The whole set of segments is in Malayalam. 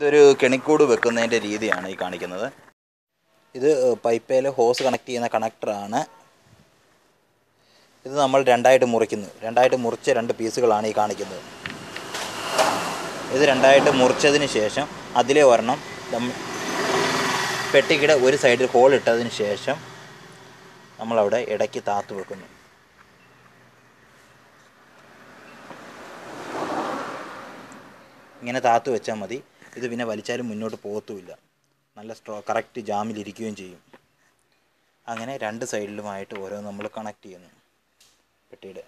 ഇതൊരു കെണിക്കൂട് വെക്കുന്നതിൻ്റെ രീതിയാണ് ഈ കാണിക്കുന്നത് ഇത് പൈപ്പയിൽ ഹോസ് കണക്ട് ചെയ്യുന്ന കണക്ടറാണ് ഇത് നമ്മൾ രണ്ടായിട്ട് മുറിക്കുന്നു രണ്ടായിട്ട് മുറിച്ച രണ്ട് പീസുകളാണ് ഈ കാണിക്കുന്നത് ഇത് രണ്ടായിട്ട് മുറിച്ചതിന് ശേഷം അതിലെ ഒരെണ്ണം നമ്മ- പെട്ടിക്കിടെ ഒരു സൈഡിൽ ഹോൾ ഇട്ടതിന് ശേഷം നമ്മളവിടെ ഇടയ്ക്ക് താത്ത് വെക്കുന്നു ഇങ്ങനെ താത്ത് വെച്ചാൽ മതി ഇത് പിന്നെ വലിച്ചാലും മുന്നോട്ട് പോകത്തുമില്ല നല്ല സ്ട്രോ കറക്റ്റ് ജാമിലിരിക്കുകയും ചെയ്യും അങ്ങനെ രണ്ട് സൈഡിലുമായിട്ട് ഓരോ നമ്മൾ കണക്ട് ചെയ്യുന്നു പെട്ടിയുടെ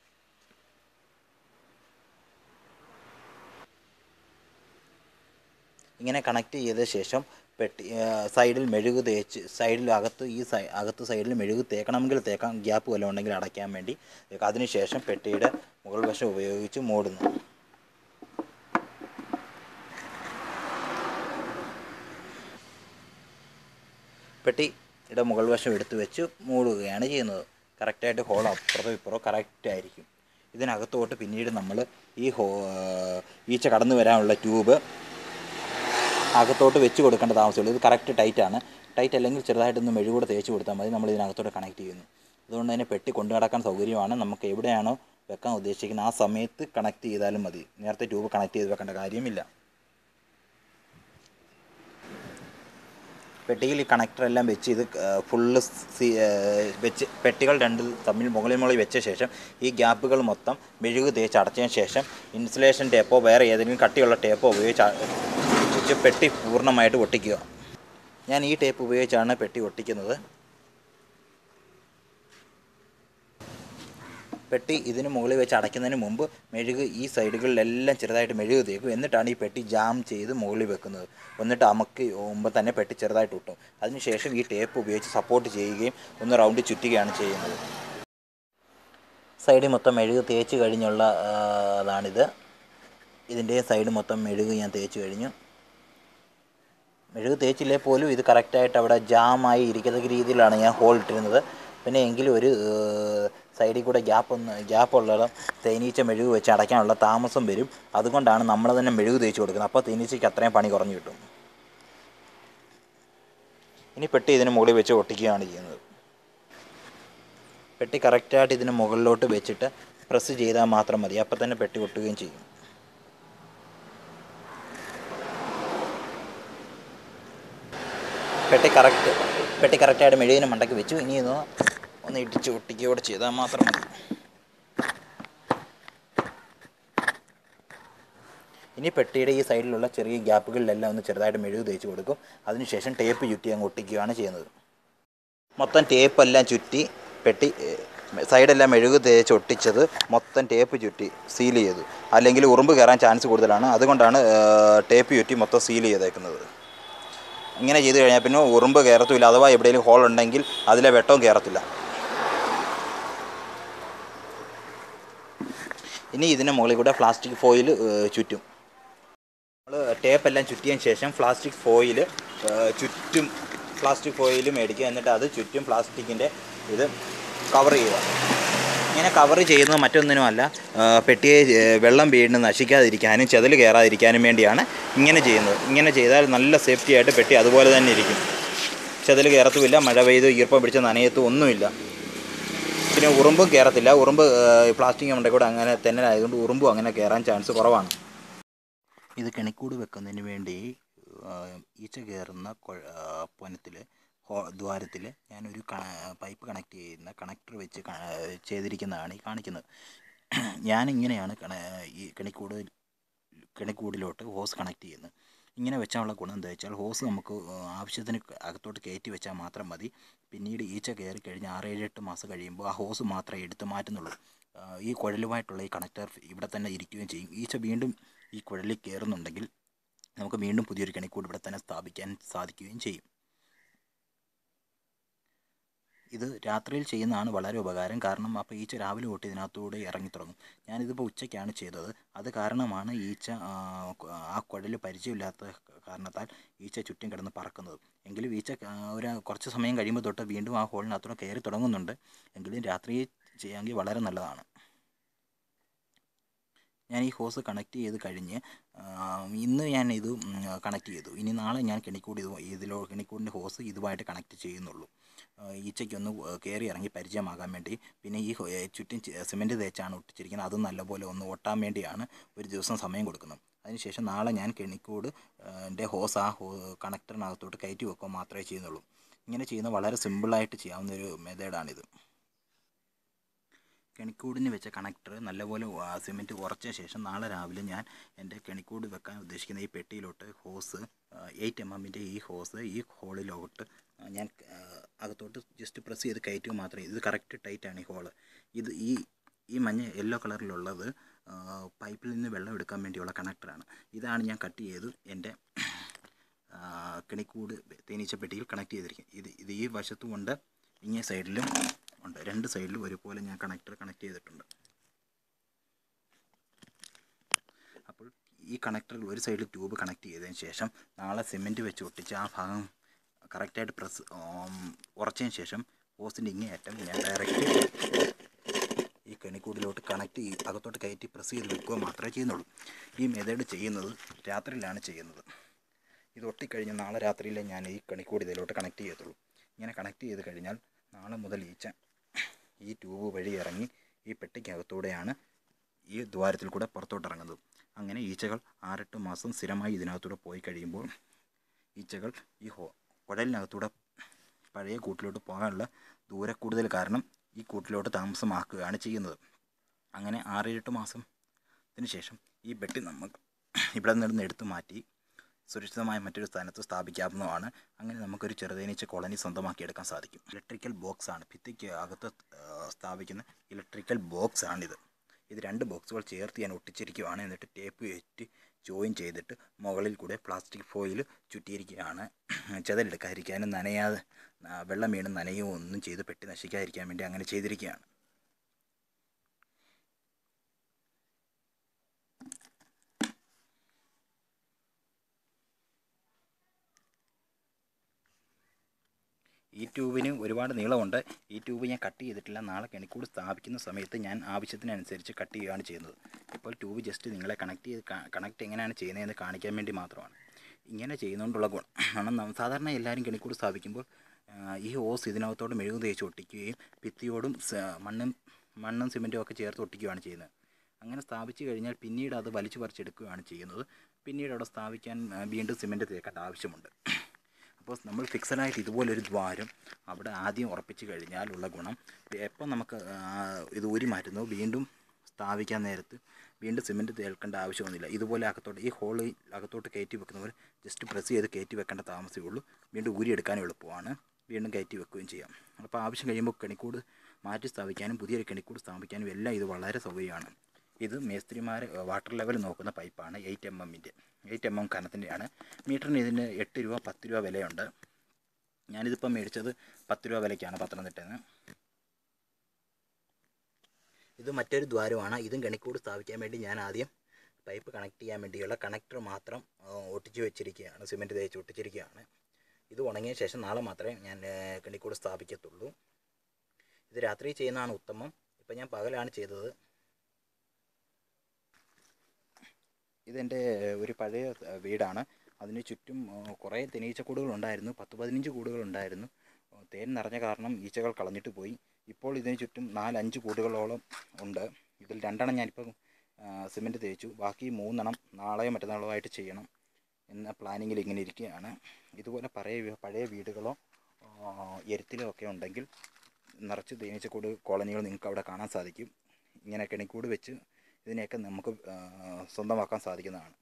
ഇങ്ങനെ കണക്ട് ചെയ്ത ശേഷം പെട്ടി ആ, സൈഡിൽ മെഴുക് തേച്ച് സൈഡിൽ അകത്ത് ഈ സൈ അകത്ത് സൈഡിൽ മെഴുക് തേക്കണമെങ്കിൽ തേക്കാം ഗ്യാപ്പ് വല്ലതും ഉണ്ടെങ്കിൽ അടയ്ക്കാൻ വേണ്ടി അതിനുശേഷം പെട്ടിയുടെ മുകൾ വശം ഉപയോഗിച്ച് മൂടുന്നു പെട്ടിയുടെ മുകൾ വശം എടുത്തു വെച്ച് മൂടുകയാണ് ചെയ്യുന്നത് കറക്റ്റായിട്ട് ഹോൾ അപ്പുറത്തോ ഇപ്പുറത്തോ കറക്റ്റ് ആയിരിക്കും ഇതിനകത്തോട്ട് പിന്നീട് നമ്മൾ ഈ ഹോ ഈച്ച കടന്നു വരാനുള്ള ട്യൂബ് അകത്തോട്ട് വെച്ച് കൊടുക്കേണ്ട താമസമുള്ളൂ ഇത് കറക്റ്റ് ടൈറ്റാണ് ടൈറ്റ് അല്ലെങ്കിൽ ചെറുതായിട്ടൊന്ന് മെഴുകൂടെ തേച്ച് കൊടുത്താൽ മതി നമ്മൾ ഇതിനകത്തോട്ട് കണക്ട് ചെയ്യുന്നു അതുകൊണ്ട് തന്നെ പെട്ടി കൊണ്ടു നടക്കാൻ സൗകര്യമാണ് നമുക്ക് എവിടെയാണോ വെക്കാൻ ഉദ്ദേശിക്കുന്നത് ആ സമയത്ത് കണക്ട് ചെയ്താലും മതി നേരത്തെ ട്യൂബ് കണക്ട് ചെയ്ത് വെക്കേണ്ട കാര്യമില്ല പെട്ടിയിൽ ഈ കണക്ടറെല്ലാം വെച്ച് ഇത് ഫുള്ള് വെച്ച് പെട്ടികൾ രണ്ട് തമ്മിൽ മുകളിൽ മുകളിൽ വെച്ച ശേഷം ഈ ഗ്യാപ്പുകൾ മൊത്തം മെഴുക് തേച്ച് അടച്ചതിന് ശേഷം ഇൻസുലേഷൻ ടേപ്പോ വേറെ ഏതെങ്കിലും കട്ടിയുള്ള ടേപ്പോ ഉപയോഗിച്ച് അ- വെച്ച് പെട്ടി പൂർണ്ണമായിട്ട് ഒട്ടിക്കുക ഞാൻ ഈ ടേപ്പ് ഉപയോഗിച്ചാണ് പെട്ടി ഒട്ടിക്കുന്നത് പെട്ടി ഇതിന് മുകളിൽ വെച്ച് അടയ്ക്കുന്നതിന് മുമ്പ് മെഴുക് ഈ സൈഡുകളിലെല്ലാം ചെറുതായിട്ട് മെഴുക് തേക്കും എന്നിട്ടാണ് ഈ പെട്ടി ജാം ചെയ്ത് മുകളിൽ വെക്കുന്നത് എന്നിട്ട് അമക്ക് മുമ്പ് തന്നെ പെട്ടി ചെറുതായിട്ട് ഒട്ടും അതിനുശേഷം ഈ ടേപ്പ് ഉപയോഗിച്ച് സപ്പോർട്ട് ചെയ്യുകയും ഒന്ന് റൗണ്ട് ചുറ്റുകയാണ് ചെയ്യുന്നത് സൈഡിൽ മൊത്തം മെഴുക് തേച്ച് കഴിഞ്ഞുള്ള ആ, അതാണിത് ഇതിൻ്റെ സൈഡ് മൊത്തം മെഴുക് ഞാൻ തേച്ച് കഴിഞ്ഞു മെഴുക് തേച്ചില്ലേ പോലും ഇത് കറക്റ്റായിട്ട് അവിടെ ജാമായി ഇരിക്കത്തക്ക രീതിയിലാണ് ഞാൻ ഹോൾ ഇട്ടിരുന്നത് പിന്നെ എങ്കിലും ഒരു സൈഡിൽ കൂടെ ഗ്യാപ്പ് ഒന്ന് ഗ്യാപ്പ് ഉള്ളിടം തേനീച്ച മെഴുക് വെച്ച് അടയ്ക്കാനുള്ള താമസം വരും അതുകൊണ്ടാണ് നമ്മൾ തന്നെ മെഴുക് തേച്ച് കൊടുക്കുന്നത് അപ്പോൾ തേനീച്ചയ്ക്ക് അത്രയും പണി കുറഞ്ഞു കിട്ടും ഇനി പെട്ടി ഇതിന് മുകളിൽ വെച്ച് ഒട്ടിക്കുകയാണ് ചെയ്യുന്നത് പെട്ടി കറക്റ്റായിട്ട് ഇതിന് മുകളിലോട്ട് വെച്ചിട്ട് പ്രസ് ചെയ്താൽ മാത്രം മതി അപ്പോൾ തന്നെ പെട്ടി ഒട്ടുകയും ചെയ്യും പെട്ടി കറക്റ്റ് പെട്ടി കറക്റ്റായിട്ട് മെഴുകിന് മണ്ടയ്ക്ക് വെച്ചു ഇനി ഇത് ഒന്ന് ഇടിച്ച് ഒട്ടിക്കുകയോടെ ചെയ്താൽ മാത്രം മതി ഇനി പെട്ടിയുടെ ഈ സൈഡിലുള്ള ചെറിയ ഗ്യാപ്പുകളിലെല്ലാം ഒന്ന് ചെറുതായിട്ട് മെഴുക് തേച്ച് കൊടുക്കും അതിനുശേഷം ടേപ്പ് ചുറ്റി അങ്ങ് ഒട്ടിക്കുകയാണ് ചെയ്യുന്നത് മൊത്തം ടേപ്പെല്ലാം ചുറ്റി പെട്ടി ഏഹ്, സൈഡെല്ലാം മെഴുക് തേച്ച് ഒട്ടിച്ചത് മൊത്തം ടേപ്പ് ചുറ്റി സീൽ ചെയ്തു അല്ലെങ്കിൽ ഉറുമ്പ് കയറാൻ ചാൻസ് കൂടുതലാണ് അതുകൊണ്ടാണ് ഏഹ്, ടേപ്പ് ചുറ്റി മൊത്തം സീൽ ചെയ്തേക്കുന്നത് ഇങ്ങനെ ചെയ്ത് കഴിഞ്ഞാൽ പിന്നെ ഉറുമ്പ് കയറത്തുമില്ല അഥവാ എവിടെയെങ്കിലും ഹോൾ ഉണ്ടെങ്കിൽ അതിലെ വെട്ടവും കയറത്തില്ല ഇനി ഇതിന് മുകളിൽ കൂടെ പ്ലാസ്റ്റിക് ഫോയിൽ ചുറ്റും നമ്മൾ ടേപ്പെല്ലാം ചുറ്റിയതിന് ശേഷം പ്ലാസ്റ്റിക് ഫോയിൽ ചുറ്റും പ്ലാസ്റ്റിക് ഫോയിൽ മേടിക്കുക എന്നിട്ട് അത് ചുറ്റും പ്ലാസ്റ്റിക്കിൻ്റെ ഇത് കവർ ചെയ്യുക ഇങ്ങനെ കവർ ചെയ്യുന്നത് മറ്റൊന്നിനുമല്ല ആ, പെട്ടിയെ ഏ, വെള്ളം വീണ് നശിക്കാതിരിക്കാനും ചെതൽ കയറാതിരിക്കാനും വേണ്ടിയാണ് ഇങ്ങനെ ചെയ്യുന്നത് ഇങ്ങനെ ചെയ്താൽ നല്ല സേഫ്റ്റി ആയിട്ട് പെട്ടി അതുപോലെ തന്നെ ഇരിക്കും ചെതൽ കയറത്തുമില്ല മഴ പെയ്ത് ഈർപ്പം പിടിച്ച് നനയത്തും ഒന്നുമില്ല പിന്നെ ഉറുമ്പും കയറത്തില്ല ഉറുമ്പ് പ്ലാസ്റ്റിക് ഉണ്ടെ കൂടെ അങ്ങനെ തന്നെ ആയതുകൊണ്ട് ഉറുമ്പും അങ്ങനെ കയറാൻ ചാൻസ് കുറവാണ് ഇത് കെണിക്കൂട് വെക്കുന്നതിന് വേണ്ടി ആ, ഈച്ച കയറുന്ന പൊനത്തിൽ ഹോ ദ്വാരത്തിൽ ഞാനൊരു ക- പൈപ്പ് കണക്ട് ചെയ്യുന്ന കണക്ടർ വെച്ച് ക- ചെയ്തിരിക്കുന്നതാണ് ഈ കാണിക്കുന്നത് ഞാൻ ഇങ്ങനെയാണ് കണ ഈ കെണിക്കൂട് കെണിക്കൂടിലോട്ട് ഹോസ് കണക്ട് ചെയ്യുന്നത് ഇങ്ങനെ വെച്ചാലുള്ള ഗുണം എന്താ വെച്ചാൽ ഹോസ് നമുക്ക് ആവശ്യത്തിന് അകത്തോട്ട് കയറ്റി വെച്ചാൽ മാത്രം മതി പിന്നീട് ഈച്ച കയറി കഴിഞ്ഞ് ആറേഴ് എട്ട് മാസം കഴിയുമ്പോൾ ആ ഹോസ് മാത്രമേ എടുത്ത് മാറ്റുന്നുള്ളൂ ആ, ഈ കുഴലുമായിട്ടുള്ള ഈ കണക്ടർ ഇവിടെ തന്നെ ഇരിക്കുകയും ചെയ്യും ഈച്ച വീണ്ടും ഈ കുഴലിൽ കയറുന്നുണ്ടെങ്കിൽ നമുക്ക് വീണ്ടും പുതിയൊരു കെണിക്കൂട് ഇവിടെ തന്നെ സ്ഥാപിക്കാൻ സാധിക്കുകയും ചെയ്യും ഇത് രാത്രിയിൽ ചെയ്യുന്നതാണ് വളരെ ഉപകാരം കാരണം അപ്പോൾ ഈച്ച രാവിലെ തൊട്ട് ഇതിനകത്തൂടെ ഇറങ്ങി തുടങ്ങും ഞാനിതിപ്പോൾ ഉച്ചയ്ക്കാണ് ചെയ്തത് അത് കാരണമാണ് ഈച്ച ആ, ആ കുഴൽ പരിചയമില്ലാത്ത കാരണത്താൽ ഈച്ച ചുറ്റും കിടന്ന് പറക്കുന്നത് എങ്കിലും ഈച്ച ആ, ഒരു കുറച്ച് സമയം കഴിയുമ്പോൾ തൊട്ട് വീണ്ടും ആ ഹോളിനകത്തൂടെ കയറി തുടങ്ങുന്നുണ്ട് എങ്കിലും രാത്രി ചെയ്യാമെങ്കിൽ വളരെ നല്ലതാണ് ഞാൻ ഈ ഹോസ് കണക്ട് ചെയ്ത് കഴിഞ്ഞ് ആ, ഇന്ന് ഞാൻ ഇത് കണക്ട് ചെയ്തു ഇനി നാളെ ഞാൻ കെണിക്കൂട് ഇത് ഇതിലോ കെണിക്കൂടിൻ്റെ ഹോസ് ഇതുമായിട്ട് കണക്ട് ചെയ്യുന്നുള്ളൂ ആ, ഈച്ചയ്ക്കൊന്ന് കയറി ഇറങ്ങി പരിചയമാകാൻ വേണ്ടി പിന്നെ ഈ ഹോ- ചുറ്റും സിമെൻറ്റ് തേച്ചാണ് ഒട്ടിച്ചിരിക്കുന്നത് അത് നല്ലപോലെ ഒന്ന് ഒട്ടാൻ വേണ്ടിയാണ് ഒരു ദിവസം സമയം കൊടുക്കുന്നത് അതിനുശേഷം നാളെ ഞാൻ കെണിക്കൂട് എൻ്റെ ഹോസ് ആ ഹോ കണക്ടറിനകത്തോട്ട് കയറ്റി വെക്കുക മാത്രമേ ചെയ്യുന്നുള്ളൂ ഇങ്ങനെ ചെയ്യുന്ന വളരെ സിമ്പിളായിട്ട് ചെയ്യാവുന്ന ഒരു മെത്തേഡാണിത് കെണിക്കൂടിന് വെച്ച കണക്ടർ നല്ലപോലെ സിമെൻറ്റ് ഉറച്ച ശേഷം നാളെ രാവിലെ ഞാൻ എൻ്റെ കെണിക്കൂട് വെക്കാൻ ഉദ്ദേശിക്കുന്ന ഈ പെട്ടിയിലോട്ട് ഹോസ് എയ്റ്റ് എം എമ്മിൻ്റെ ഈ ഹോസ് ഈ ഹോളിലോട്ട് ആ, ഞാൻ ആ, അകത്തോട്ട് ജസ്റ്റ് പ്രസ് ചെയ്ത് കയറ്റുക മാത്രമേ ഇത് കറക്റ്റ് ടൈറ്റാണ് ഈ ഹോള് ഇത് ഈ ഈ മഞ്ഞ യെല്ലോ കളറിലുള്ളത് ആ, പൈപ്പിൽ നിന്ന് വെള്ളം എടുക്കാൻ വേണ്ടിയുള്ള കണക്ടറാണ് ഇതാണ് ഞാൻ കട്ട് ചെയ്ത് എൻ്റെ ആ, കിണിക്കൂട് തേനീച്ചപ്പെട്ടിയിൽ കണക്ട് ചെയ്തിരിക്കുന്നത് ഇത് ഇത് ഈ വശത്തും ഉണ്ട് ഇങ്ങേ സൈഡിലും ഉണ്ട് രണ്ട് സൈഡിലും ഒരുപോലെ ഞാൻ കണക്ടർ കണക്ട് ചെയ്തിട്ടുണ്ട് അപ്പോൾ ഈ കണക്ടറിൽ ഒരു സൈഡിൽ ട്യൂബ് കണക്ട് ചെയ്തതിന് ശേഷം നാളെ സിമെൻറ്റ് വെച്ച് ഒട്ടിച്ച് ആ ഭാഗം കറക്റ്റായിട്ട് പ്രസ് ഉറച്ചതിന് ശേഷം ഹോസിൻ്റെ ഇങ്ങേ അറ്റം ഞാൻ ഡയറക്റ്റ് ഈ കെണിക്കൂടിലോട്ട് കണക്ട് ചെയ്ത് അകത്തോട്ട് കയറ്റി പ്രസ് ചെയ്ത് വെക്കുക മാത്രമേ ചെയ്യുന്നുള്ളൂ ഈ മെത്തേഡ് ചെയ്യുന്നത് രാത്രിയിലാണ് ചെയ്യുന്നത് ഇത് ഒട്ടിക്കഴിഞ്ഞ് നാളെ രാത്രിയിലെ ഞാൻ ഈ കണിക്കൂടി ഇതിലോട്ട് കണക്ട് ചെയ്യത്തുള്ളൂ ഇങ്ങനെ കണക്ട് ചെയ്ത് കഴിഞ്ഞാൽ നാളെ മുതൽ ഈച്ച ഈ ട്യൂബ് വഴി ഇറങ്ങി ഈ പെട്ടിക്കകത്തൂടെയാണ് ഈ ദ്വാരത്തിൽ കൂടെ പുറത്തോട്ട് ഇറങ്ങുന്നത് അങ്ങനെ ഈച്ചകൾ ആറെട്ട് മാസം സ്ഥിരമായി ഇതിനകത്തൂടെ പോയി കഴിയുമ്പോൾ ഈച്ചകൾ ഈ ഹോ കുഴലിനകത്തൂടെ പഴയ കൂട്ടിലോട്ട് പോകാനുള്ള ദൂര കൂടുതൽ കാരണം ഈ കൂട്ടിലോട്ട് താമസമാക്കുകയാണ് ചെയ്യുന്നത് അങ്ങനെ ആറേഴെട്ട് മാസത്തിന് ശേഷം ഈ ബെട്ടി നമുക്ക് ഇവിടെ നിന്ന് എടുത്തു മാറ്റി സുരക്ഷിതമായ മറ്റൊരു സ്ഥാനത്ത് സ്ഥാപിക്കാവുന്നതാണ് അങ്ങനെ നമുക്കൊരു ചെറുതേനീച്ച കോളനി സ്വന്തമാക്കിയെടുക്കാൻ സാധിക്കും ഇലക്ട്രിക്കൽ ബോക്സ് ആണ് ഭിത്തിക്ക് അകത്ത് ആ, സ്ഥാപിക്കുന്ന ഇലക്ട്രിക്കൽ ബോക്സ് ആണിത് ഇത് രണ്ട് ബോക്സുകൾ ചേർത്ത് ഞാൻ ഒട്ടിച്ചിരിക്കുകയാണ് എന്നിട്ട് ടേപ്പ് വെച്ച് ജോയിൻ ചെയ്തിട്ട് മുകളിൽ കൂടെ പ്ലാസ്റ്റിക് ഫോയിൽ ചുറ്റിയിരിക്കുകയാണ് ചെതലെടുക്കാതിരിക്കാനും നനയാതെ ആ, വെള്ളം വീണ് നനയോ ഒന്നും ചെയ്ത് പെട്ടി നശിക്കാതിരിക്കാൻ വേണ്ടി അങ്ങനെ ചെയ്തിരിക്കുകയാണ് ഈ ട്യൂബിന് ഒരുപാട് നീളമുണ്ട് ഈ ട്യൂബ് ഞാൻ കട്ട് ചെയ്തിട്ടില്ല നാളെ കെണിക്കൂട് സ്ഥാപിക്കുന്ന സമയത്ത് ഞാൻ ആവശ്യത്തിനനുസരിച്ച് കട്ട് ചെയ്യുകയാണ് ചെയ്യുന്നത് ഇപ്പോൾ ട്യൂബ് ജസ്റ്റ് നിങ്ങളെ കണക്ട് ചെയ്ത് കണക്ട് എങ്ങനെയാണ് ചെയ്യുന്നതെന്ന് കാണിക്കാൻ വേണ്ടി മാത്രമാണ് ഇങ്ങനെ ചെയ്യുന്നതുകൊണ്ടുള്ള ഗുണം നം- സാധാരണ എല്ലാവരും കെണിക്കൂട് സ്ഥാപിക്കുമ്പോൾ ആ, ഈ ഓസ് ഇതിനകത്തോട് മെഴുകു തേച്ച് ഒട്ടിക്കുകയും ഭിത്തിയോടും സ- മണ്ണും മണ്ണും സിമെൻറ്റും ഒക്കെ ചേർത്ത് ഒട്ടിക്കുകയാണ് ചെയ്യുന്നത് അങ്ങനെ സ്ഥാപിച്ചു കഴിഞ്ഞാൽ പിന്നീട് അത് വലിച്ചു പറിച്ചെടുക്കുകയാണ് ചെയ്യുന്നത് പിന്നീട് അവിടെ സ്ഥാപിക്കാൻ ആ, വീണ്ടും സിമെൻറ്റ് തേക്കേണ്ട ആവശ്യമുണ്ട് അപ്പോൾ നമ്മൾ ഫിക്സഡായിട്ട് ഇതുപോലൊരു ദ്വാരം അവിടെ ആദ്യം ഉറപ്പിച്ച് കഴിഞ്ഞാലുള്ള ഗുണം എപ്പോൾ നമുക്ക് ആ, ഇത് ഊരി മാറ്റുന്നു വീണ്ടും സ്ഥാപിക്കാൻ നേരത്ത് വീണ്ടും സിമെൻറ്റ് തേൽക്കേണ്ട ആവശ്യമൊന്നുമില്ല ഇതുപോലെ അകത്തോട്ട് ഈ ഹോളിൽ അകത്തോട്ട് കയറ്റി വെക്കുന്ന പോലെ ജസ്റ്റ് പ്രസ് ചെയ്ത് കയറ്റി വെക്കേണ്ട താമസമേ ഉള്ളൂ വീണ്ടും ഊരി എടുക്കാനും എളുപ്പമാണ് വീണ്ടും കയറ്റി വെക്കുകയും ചെയ്യാം അപ്പോൾ ആവശ്യം കഴിയുമ്പോൾ കെണിക്കൂട് മാറ്റി സ്ഥാപിക്കാനും പുതിയൊരു കെണിക്കൂട് സ്ഥാപിക്കാനും എല്ലാം ഇത് വളരെ സൗകര്യമാണ് ഇത് മേസ്ത്രിമാർ വാട്ടർ ലെവൽ നോക്കുന്ന പൈപ്പാണ് എയ്റ്റ് എം എമ്മിൻ്റെ എയ്റ്റ് എം എം കനത്തിൻ്റെയാണ് മീറ്ററിന് ഇതിന് എട്ട് രൂപ പത്ത് രൂപ വിലയുണ്ട് ഞാനിതിപ്പം മേടിച്ചത് പത്ത് രൂപ വിലയ്ക്കാണ് പത്തനംതിട്ടയിൽ നിന്ന് ഇത് മറ്റൊരു ദ്വാരമാണ് ഇതും കണിക്കൂട് സ്ഥാപിക്കാൻ വേണ്ടി ഞാൻ ആദ്യം പൈപ്പ് കണക്ട് ചെയ്യാൻ വേണ്ടിയുള്ള കണക്ടർ മാത്രം ആ, ഒട്ടിച്ച് വെച്ചിരിക്കുകയാണ് സിമെൻറ്റ് തേച്ച് ഒട്ടിച്ചിരിക്കുകയാണ് ഇത് ഉണങ്ങിയ ശേഷം നാളെ മാത്രമേ ഞാൻ ആ, കണിക്കൂട് സ്ഥാപിക്കത്തുള്ളൂ ഇത് രാത്രി ചെയ്യുന്നതാണ് ഉത്തമം ഇപ്പം ഞാൻ പകലാണ് ചെയ്തത് ഇതെൻ്റെ ഒരു പഴയ ആ, വീടാണ് അതിന് ചുറ്റും ആ, കുറേ തേനീച്ചക്കൂടുകളുണ്ടായിരുന്നു പത്ത് പതിനഞ്ച് കൂടുകളുണ്ടായിരുന്നു ആ, തേൻ നിറഞ്ഞ കാരണം ഈച്ചകൾ കളഞ്ഞിട്ട് പോയി ഇപ്പോൾ ഇതിന് ചുറ്റും നാലഞ്ച് കൂടുകളോളം ഉണ്ട് ഇതിൽ രണ്ടെണ്ണം ഞാനിപ്പം സിമെൻറ്റ് തേച്ചു ബാക്കി മൂന്നെണ്ണം നാളെയോ മറ്റന്നാളോ ആയിട്ട് ചെയ്യണം എന്ന പ്ലാനിങ്ങിൽ ഇങ്ങനെ ഇരിക്കുകയാണ് ഇതുപോലെ പഴയ വീ- പഴയ വീടുകളോ ആ, എരുത്തിലോ ഒക്കെ ഉണ്ടെങ്കിൽ നിറച്ച് തേനീച്ചക്കൂട് കോളനികൾ നിങ്ങൾക്ക് അവിടെ കാണാൻ സാധിക്കും ഇങ്ങനെ കെണിക്കൂട് വെച്ച് ഇതിനെയൊക്കെ നമുക്ക് ആ, സ്വന്തമാക്കാൻ സാധിക്കുന്നതാണ്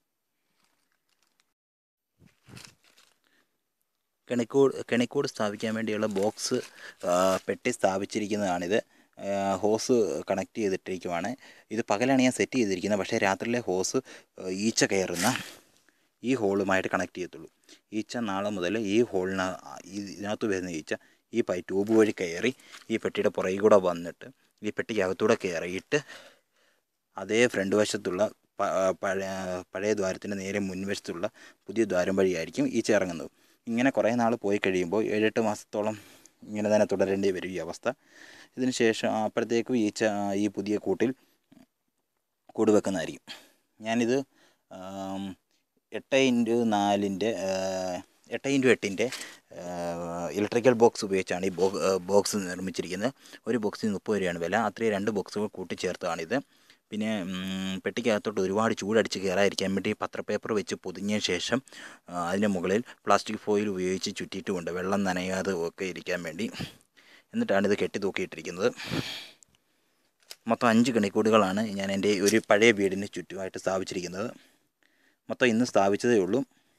കെണിക്കൂട് കെണിക്കൂട് സ്ഥാപിക്കാൻ വേണ്ടിയുള്ള ബോക്സ് ആ, പെട്ടി സ്ഥാപിച്ചിരിക്കുന്നതാണിത് ആ, ഹോസ് കണക്ട് ചെയ്തിട്ടിരിക്കുവാണ് ഇത് പകലാണ് ഞാൻ സെറ്റ് ചെയ്തിരിക്കുന്നത് പക്ഷേ രാത്രിയിലെ ഹോസ് ആ, ഈച്ച കയറുന്ന ഈ ഹോളുമായിട്ട് കണക്ട് ചെയ്യത്തുള്ളൂ ഈച്ച നാളെ മുതൽ ഈ ഹോളിന് ഇതിനകത്ത് വരുന്ന ഈച്ച ഈ പൈ ട്യൂബ് വഴി കയറി ഈ പെട്ടിയുടെ പുറകിൽ കൂടെ വന്നിട്ട് ഈ പെട്ടിക്കകത്തൂടെ കയറിയിട്ട് അതേ ഫ്രണ്ട് വശത്തുള്ള പ- പഴയ പഴയ ദ്വാരത്തിൻ്റെ നേരെ മുൻവശത്തുള്ള പുതിയ ദ്വാരം വഴിയായിരിക്കും ഈച്ച ഇറങ്ങുന്നത് ഇങ്ങനെ കുറേ നാൾ പോയി കഴിയുമ്പോൾ ഏഴെട്ട് മാസത്തോളം ഇങ്ങനെ തന്നെ തുടരേണ്ടി വരും ഈ അവസ്ഥ ഇതിന് ശേഷം അപ്പോഴത്തേക്കും ഈച്ച ഈ പുതിയ കൂട്ടിൽ കൂട് വെക്കുന്നതായിരിക്കും ഞാനിത് ആം, എട്ട് ഇൻറ്റു നാലിൻ്റെ എട്ട് ഇൻറ്റു എട്ടിൻ്റെ ഇലക്ട്രിക്കൽ ബോക്സ് ഉപയോഗിച്ചാണ് ഈ ബോ ബോക്സ് നിർമ്മിച്ചിരിക്കുന്നത് ഒരു ബോക്സിന് മുപ്പത് രൂപയാണ് വില അത്രയും രണ്ട് ബോക്സുകൾ കൂട്ടിച്ചേർത്തതാണിത് പിന്നെ ഉം, പെട്ടിക്കകത്തോട്ട് ഒരുപാട് ചൂടടിച്ച് കയറാതിരിക്കാൻ വേണ്ടി പത്രപ്പേപ്പർ വെച്ച് പൊതിഞ്ഞ ശേഷം ആ, അതിൻ്റെ മുകളിൽ പ്ലാസ്റ്റിക് ഫോയിൽ ഉപയോഗിച്ച് ചുറ്റിയിട്ടുമുണ്ട് വെള്ളം നനയാതെ ഒക്കെ ഇരിക്കാൻ വേണ്ടി എന്നിട്ടാണ് ഇത് കെട്ടി തൂക്കിയിട്ടിരിക്കുന്നത് മൊത്തം അഞ്ച് കണിക്കൂടുകളാണ് ഞാൻ എൻ്റെ ഒരു പഴയ വീടിന് ചുറ്റുമായിട്ട് സ്ഥാപിച്ചിരിക്കുന്നത് മൊത്തം ഇന്ന് സ്ഥാപിച്ചതേ ഉള്ളൂ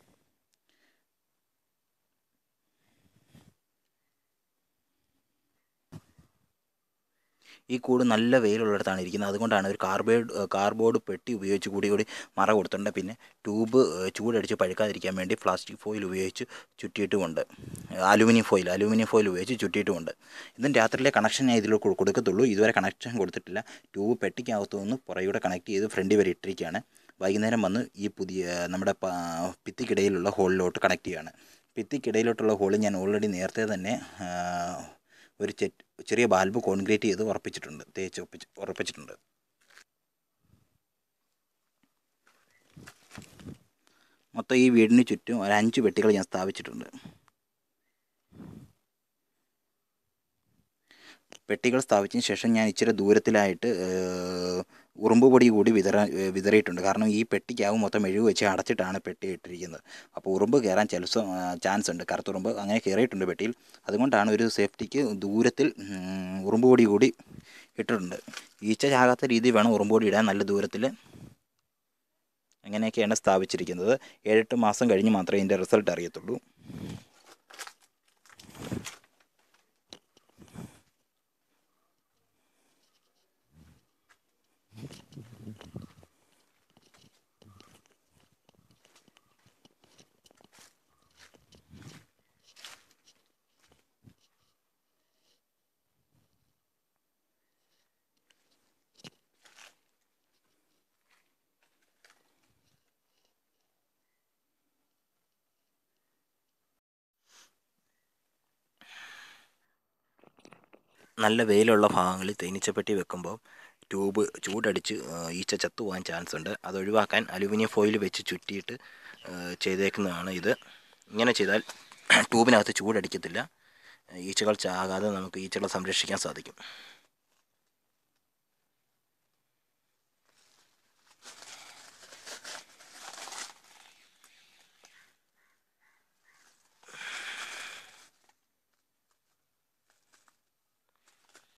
ഈ കൂട് നല്ല വെയിലുള്ളിടത്താണ് ഇരിക്കുന്നത് അതുകൊണ്ടാണ് ഒരു കാർബേഡ് കാർബോർഡ് പെട്ടി ഉപയോഗിച്ച് കൂടി കൂടി മറ കൊടുത്തിട്ടുണ്ട് പിന്നെ ട്യൂബ് ഏഹ്, ചൂടടിച്ച് പഴുക്കാതിരിക്കാൻ വേണ്ടി പ്ലാസ്റ്റിക് ഫോയിൽ ഉപയോഗിച്ച് ചുറ്റിയിട്ടുമുണ്ട് അലുമിനിയം ഫോയിൽ അലുമിനിയം ഫോയിൽ ഉപയോഗിച്ച് ചുറ്റിയിട്ടുമുണ്ട് ഇതും രാത്രിയിലെ കണക്ഷൻ ഞാൻ ഇതിൽ കൊ- കൊടുക്കത്തുള്ളൂ ഇതുവരെ കണക്ഷൻ കൊടുത്തിട്ടില്ല ട്യൂബ് പെട്ടിക്കകത്തു നിന്ന് പുറയൂടെ കണക്ട് ചെയ്ത് ഫ്രണ്ട് വരെ ഇട്ടിരിക്കുകയാണ് വൈകുന്നേരം വന്ന് ഈ പുതിയ നമ്മുടെ പ- ഭിത്തിക്കിടയിലുള്ള ഹോളിലോട്ട് കണക്ട് ചെയ്യുകയാണ് ഭിത്തിക്കിടയിലോട്ടുള്ള ഹോൾ ഞാൻ ഓൾറെഡി നേരത്തെ തന്നെ ആ, ഒരു ചെറ്റ് ചെറിയ ബാൽബ് കോൺക്രീറ്റ് ചെയ്ത് ഉറപ്പിച്ചിട്ടുണ്ട് തേച്ച് ഒപ്പിച്ച് ഉറപ്പിച്ചിട്ടുണ്ട് മൊത്തം ഈ വീടിന് ചുറ്റും ഒരു അഞ്ച് പെട്ടികൾ ഞാൻ സ്ഥാപിച്ചിട്ടുണ്ട് പെട്ടികൾ സ്ഥാപിച്ചതിന് ശേഷം ഞാൻ ഇച്ചിരി ദൂരത്തിലായിട്ട് ഏഹ്, ഉറുമ്പ് പൊടി കൂടി വിതറ ഏഹ്, വിതറിയിട്ടുണ്ട് കാരണം ഈ പെട്ടിക്കകവും മൊത്തം മെഴുക് വെച്ച് അടച്ചിട്ടാണ് പെട്ടി ഇട്ടിരിക്കുന്നത് അപ്പോൾ ഉറുമ്പ് കയറാൻ ചില ചാൻസ് ഉണ്ട് കറുത്തുറുമ്പ് അങ്ങനെ കയറിയിട്ടുണ്ട് പെട്ടിയിൽ അതുകൊണ്ടാണ് ഒരു സേഫ്റ്റിക്ക് ദൂരത്തിൽ ഉം, ഉറുമ്പ് പൊടി കൂടി ഇട്ടിട്ടുണ്ട് ഈച്ച ചാകാത്ത രീതിയിൽ വേണം ഉറുമ്പ് പൊടി ഇടാൻ നല്ല ദൂരത്തിൽ അങ്ങനെയൊക്കെയാണ് സ്ഥാപിച്ചിരിക്കുന്നത് ഏഴെട്ട് മാസം കഴിഞ്ഞ് മാത്രമേ ഇതിൻ്റെ റിസൾട്ട് അറിയത്തുള്ളൂ നല്ല വെയിലുള്ള ഭാഗങ്ങളിൽ തേനീച്ചപ്പെട്ടി വെക്കുമ്പോൾ ട്യൂബ് ചൂടടിച്ച് ആ, ഈച്ച ചത്തുപോകാൻ ചാൻസ് ഉണ്ട് അത് ഒഴിവാക്കാൻ അലുമിനിയം ഫോയിൽ വെച്ച് ചുറ്റിയിട്ട് ആ, ചെയ്തേക്കുന്നതാണ് ഇത് ഇങ്ങനെ ചെയ്താൽ ട്യൂബിനകത്ത് ചൂടടിക്കത്തില്ല ഈച്ചകൾ ചാകാതെ നമുക്ക് ഈച്ചകളെ സംരക്ഷിക്കാൻ സാധിക്കും